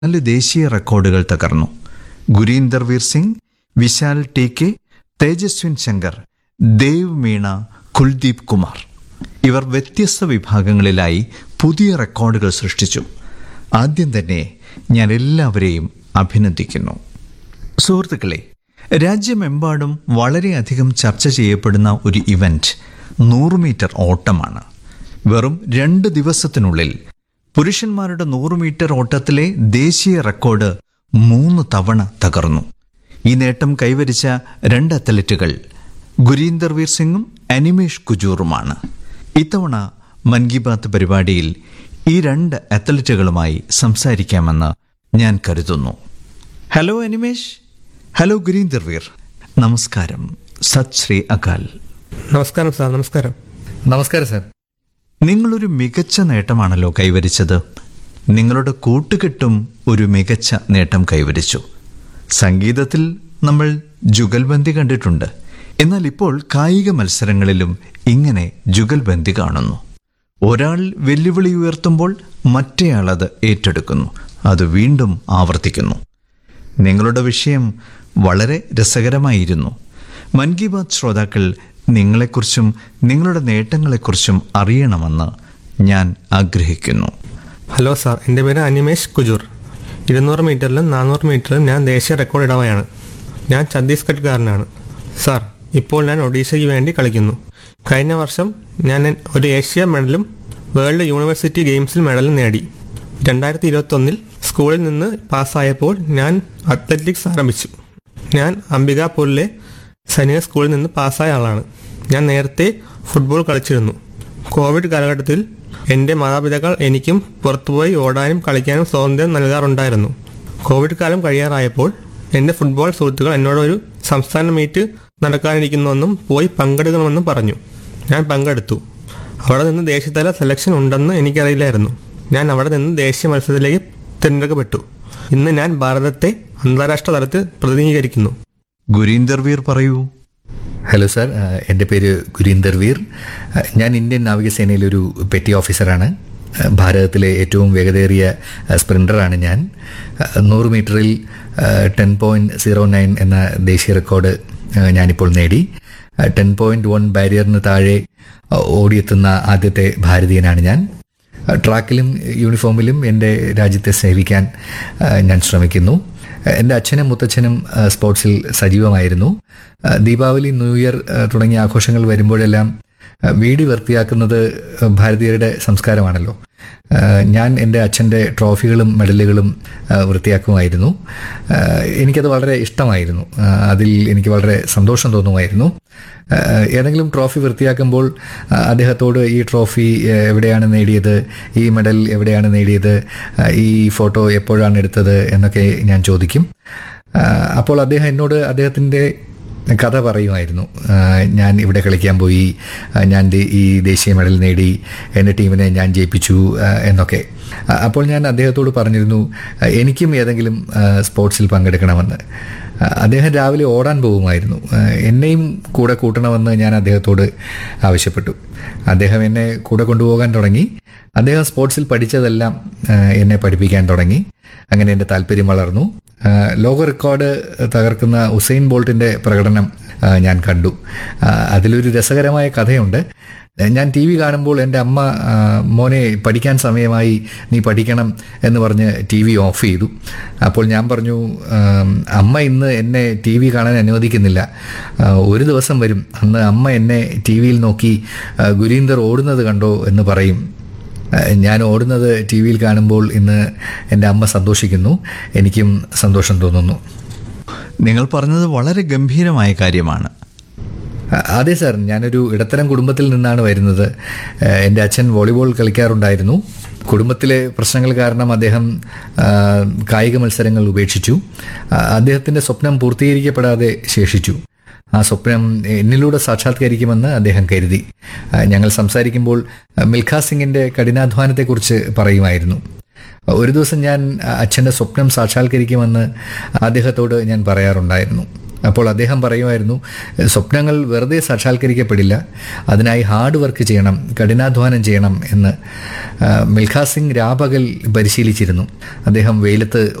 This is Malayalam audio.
നാല് ദേശീയ റെക്കോർഡുകൾ തകർന്നു ഗുരീന്ദർ വീർ സിംഗ് വിശാൽ ടി കെ തേജസ്വിൻ ശങ്കർ ദേവ് മീണ കുൽദീപ് കുമാർ ഇവർ വ്യത്യസ്ത വിഭാഗങ്ങളിലായി പുതിയ റെക്കോർഡുകൾ സൃഷ്ടിച്ചു ആദ്യം തന്നെ ഞാൻ എല്ലാവരെയും അഭിനന്ദിക്കുന്നു സുഹൃത്തുക്കളെ രാജ്യമെമ്പാടും വളരെയധികം ചർച്ച ചെയ്യപ്പെടുന്ന ഒരു ഇവന്റ് നൂറ് മീറ്റർ ഓട്ടമാണ് വെറും രണ്ട് ദിവസത്തിനുള്ളിൽ പുരുഷന്മാരുടെ നൂറ് മീറ്റർ ഓട്ടത്തിലെ ദേശീയ റെക്കോർഡ് മൂന്ന് തവണ തകർന്നു ഈ നേട്ടം കൈവരിച്ച രണ്ട് അത്ലറ്റുകൾ ഗുരീന്ദർ വീർ സിംഗും അനിമേഷ് കുജൂറുമാണ് ഇത്തവണ മൻ കി ബാത്ത് പരിപാടിയിൽ ഈ രണ്ട് അത്ലറ്റുകളുമായി സംസാരിക്കാമെന്ന് ഞാൻ കരുതുന്നു ഹലോ അനിമേഷ് ഹലോ ഗുരീന്ദർ വീർ നമസ്കാരം സത് ശ്രീ അകാൽ നമസ്കാരം സാർ നമസ്കാരം നമസ്കാരം സാർ നിങ്ങളൊരു മികച്ച നേട്ടമാണല്ലോ കൈവരിച്ചത് നിങ്ങളുടെ കൂട്ടുകെട്ടും ഒരു മികച്ച നേട്ടം കൈവരിച്ചു സംഗീതത്തിൽ നമ്മൾ ജുഗൽബന്ദി കണ്ടിട്ടുണ്ട് എന്നാൽ ഇപ്പോൾ കായിക മത്സരങ്ങളിലും ഇങ്ങനെ ജുഗൽബന്ദി കാണുന്നു ഒരാൾ വെല്ലുവിളി ഉയർത്തുമ്പോൾ മറ്റേയാൾ അത് ഏറ്റെടുക്കുന്നു അത് വീണ്ടും ആവർത്തിക്കുന്നു നിങ്ങളുടെ വിഷയം വളരെ രസകരമായിരുന്നു മൻ കി ബാത് ശ്രോതാക്കൾ നിങ്ങളെക്കുറിച്ചും നിങ്ങളുടെ നേട്ടങ്ങളെക്കുറിച്ചും അറിയണമെന്ന് ഞാൻ ആഗ്രഹിക്കുന്നു ഹലോ സാർ എൻ്റെ പേര് അനിമേഷ് കുജൂർ ഇരുന്നൂറ് മീറ്ററിലും നാനൂറ് മീറ്ററിലും ഞാൻ ദേശീയ റെക്കോർഡ് ഇടവയാണ് ഞാൻ ഛത്തീസ്ഗഡ്കാരനാണ് സാർ ഇപ്പോൾ ഞാൻ ഒഡീഷയ്ക്ക് വേണ്ടി കളിക്കുന്നു കഴിഞ്ഞ വർഷം ഞാൻ ഒരു ഏഷ്യ മെഡലും വേൾഡ് യൂണിവേഴ്സിറ്റി ഗെയിംസിൽ മെഡലും നേടി രണ്ടായിരത്തി ഇരുപത്തൊന്നിൽ സ്കൂളിൽ നിന്ന് പാസ്സായപ്പോൾ ഞാൻ അത്ലറ്റിക്സ് ആരംഭിച്ചു ഞാൻ അംബികാപൂരിലെ സൈനിക സ്കൂളിൽ നിന്ന് പാസ്സായ ആളാണ് ഞാൻ നേരത്തെ ഫുട്ബോൾ കളിച്ചിരുന്നു കോവിഡ് കാലഘട്ടത്തിൽ എൻ്റെ മാതാപിതാക്കൾ എനിക്കും പുറത്തുപോയി ഓടാനും കളിക്കാനും സ്വാതന്ത്ര്യം നൽകാറുണ്ടായിരുന്നു കോവിഡ് കാലം കഴിയാറായപ്പോൾ എൻ്റെ ഫുട്ബോൾ സുഹൃത്തുക്കൾ എന്നോട് ഒരു സംസ്ഥാന മീറ്റ് നടക്കാനിരിക്കുന്നുവെന്നും പോയി പങ്കെടുക്കണമെന്നും പറഞ്ഞു ഞാൻ പങ്കെടുത്തു അവിടെ നിന്ന് ദേശീയതല സെലക്ഷൻ ഉണ്ടെന്ന് എനിക്കറിയില്ലായിരുന്നു ഞാൻ അവിടെ നിന്ന് ദേശീയ മത്സരത്തിലേക്ക് തിരഞ്ഞെടുക്കപ്പെട്ടു ഇന്ന് ഞാൻ ഭാരതത്തെ അന്താരാഷ്ട്ര തലത്തിൽ പ്രതിനിധീകരിക്കുന്നു ഗുരീന്ദർ വീർ പറയൂ ഹലോ സാർ ആ, എൻ്റെ പേര് ഗുരീന്ദർ വീർ ആ, ഞാൻ ഇന്ത്യൻ നാവികസേനയിലെ ഒരു പെറ്റി ഓഫീസറാണ് ആ, ഭാരതത്തിലെ ഏറ്റവും വേഗതയേറിയ ആ, സ്പ്രിൻ്ററാണ് ഞാൻ ആ, നൂറ് മീറ്ററിൽ ടെൻ പോയിൻറ്റ് സീറോ നയൻ എന്ന ദേശീയ റെക്കോർഡ് ആ, ഞാനിപ്പോൾ നേടി ടെൻ പോയിൻറ്റ് വൺ ബാരിയറിന് താഴെ ആ, ഓടിയെത്തുന്ന ആദ്യത്തെ ഭാരതീയനാണ് ഞാൻ ആ, ട്രാക്കിലും യൂണിഫോമിലും എൻ്റെ രാജ്യത്തെ സേവിക്കാൻ ആ, ഞാൻ ശ്രമിക്കുന്നു ആ, എൻ്റെ അച്ഛനും മുത്തച്ഛനും ആ, സ്പോർട്സിൽ സജീവമായിരുന്നു ആ, ദീപാവലി ന്യൂ ഇയർ ആ, തുടങ്ങിയ ആഘോഷങ്ങൾ വരുമ്പോഴെല്ലാം ആ, വീട് വൃത്തിയാക്കുന്നത് ഭാരതീയരുടെ സംസ്കാരമാണല്ലോ ആ, ഞാൻ എൻ്റെ അച്ഛൻ്റെ ട്രോഫികളും മെഡലുകളും ആ, വൃത്തിയാക്കുമായിരുന്നു ആ, എനിക്കത് വളരെ ഇഷ്ടമായിരുന്നു ആ, അതിൽ എനിക്ക് വളരെ സന്തോഷം തോന്നുമായിരുന്നു ആ, ഏതെങ്കിലും ട്രോഫി വൃത്തിയാക്കുമ്പോൾ ആ, അദ്ദേഹത്തോട് ഈ ട്രോഫി ആ, എവിടെയാണ് നേടിയത് ഈ മെഡൽ എവിടെയാണ് നേടിയത് ആ, ഈ ഫോട്ടോ എപ്പോഴാണ് എടുത്തത് എന്നൊക്കെ ഞാൻ ചോദിക്കും ആ, അപ്പോൾ അദ്ദേഹം എന്നോട് അദ്ദേഹത്തിൻ്റെ കഥ പറയുമായിരുന്നു ആ, ഞാൻ ഇവിടെ കളിക്കാൻ പോയി ആ, ഞാൻ ദേ- ഈ ദേശീയ മെഡൽ നേടി എൻ്റെ ടീമിനെ ഞാൻ ജയിപ്പിച്ചു ആ, എന്നൊക്കെ ആ, അപ്പോൾ ഞാൻ അദ്ദേഹത്തോട് പറഞ്ഞിരുന്നു ആ, എനിക്കും ഏതെങ്കിലും ആ, സ്പോർട്സിൽ പങ്കെടുക്കണമെന്ന് ആ, അദ്ദേഹം രാവിലെ ഓടാൻ പോകുമായിരുന്നു ആ, എന്നെയും കൂടെ കൂട്ടണമെന്ന് ഞാൻ അദ്ദേഹത്തോട് ആവശ്യപ്പെട്ടു അദ്ദേഹം എന്നെ കൂടെ കൊണ്ടുപോകാൻ തുടങ്ങി അദ്ദേഹം സ്പോർട്സിൽ പഠിച്ചതെല്ലാം ആ, എന്നെ പഠിപ്പിക്കാൻ തുടങ്ങി അങ്ങനെ എൻ്റെ താല്പര്യം വളർന്നു ആ, ലോക റെക്കോർഡ് തകർക്കുന്ന ഉസൈൻ ബോൾട്ടിൻ്റെ പ്രകടനം ആ, ഞാൻ കണ്ടു ആ, അതിലൊരു രസകരമായ കഥയുണ്ട് ഞാൻ ടി വി കാണുമ്പോൾ എൻ്റെ അമ്മ ആ, മോനെ പഠിക്കാൻ സമയമായി നീ പഠിക്കണം എന്ന് പറഞ്ഞ് ടി വി ഓഫ് ചെയ്തു അപ്പോൾ ഞാൻ പറഞ്ഞു ആം, അമ്മ ഇന്ന് എന്നെ ടി വി കാണാൻ അനുവദിക്കുന്നില്ല ആ, ഒരു ദിവസം വരും അന്ന് അമ്മ എന്നെ ടി വിയിൽ നോക്കി ആ, ഗുരീന്ദർ ഓടുന്നത് കണ്ടോ എന്ന് പറയും ഏഹ് ഞാൻ ഓടുന്നത് ടി വിയിൽ കാണുമ്പോൾ ഇന്ന് എൻ്റെ അമ്മ സന്തോഷിക്കുന്നു എനിക്കും സന്തോഷം തോന്നുന്നു നിങ്ങൾ പറഞ്ഞത് വളരെ ഗംഭീരമായ കാര്യമാണ് അ- അതെ സാർ ഞാനൊരു ഇടത്തരം കുടുംബത്തിൽ നിന്നാണ് വരുന്നത് ഏഹ് എൻ്റെ അച്ഛൻ വോളിബോൾ കളിക്കാറുണ്ടായിരുന്നു കുടുംബത്തിലെ പ്രശ്നങ്ങൾ കാരണം അദ്ദേഹം ആ, കായിക മത്സരങ്ങൾ ഉപേക്ഷിച്ചു ആ, അദ്ദേഹത്തിൻ്റെ സ്വപ്നം പൂർത്തീകരിക്കപ്പെടാതെ ശേഷിച്ചു ആ സ്വപ്നം എന്നിലൂടെ സാക്ഷാത്കരിക്കുമെന്ന് അദ്ദേഹം കരുതി ആ, ഞങ്ങൾ സംസാരിക്കുമ്പോൾ ആ, മിൽഖാ സിംഗിൻ്റെ കഠിനാധ്വാനത്തെക്കുറിച്ച് പറയുമായിരുന്നു ഒരു ദിവസം ഞാൻ അച്ഛൻ്റെ സ്വപ്നം സാക്ഷാത്കരിക്കുമെന്ന് അദ്ദേഹത്തോട് ഞാൻ പറയാറുണ്ടായിരുന്നു അപ്പോൾ അദ്ദേഹം പറയുമായിരുന്നു സ്വപ്നങ്ങൾ വെറുതെ സാക്ഷാത്കരിക്കപ്പെടില്ല അതിനായി ഹാർഡ് വർക്ക് ചെയ്യണം കഠിനാധ്വാനം ചെയ്യണം എന്ന് ആ, മിൽഖാ സിംഗ് രാപകൽ പരിശീലിച്ചിരുന്നു അദ്ദേഹം വെയിലത്ത്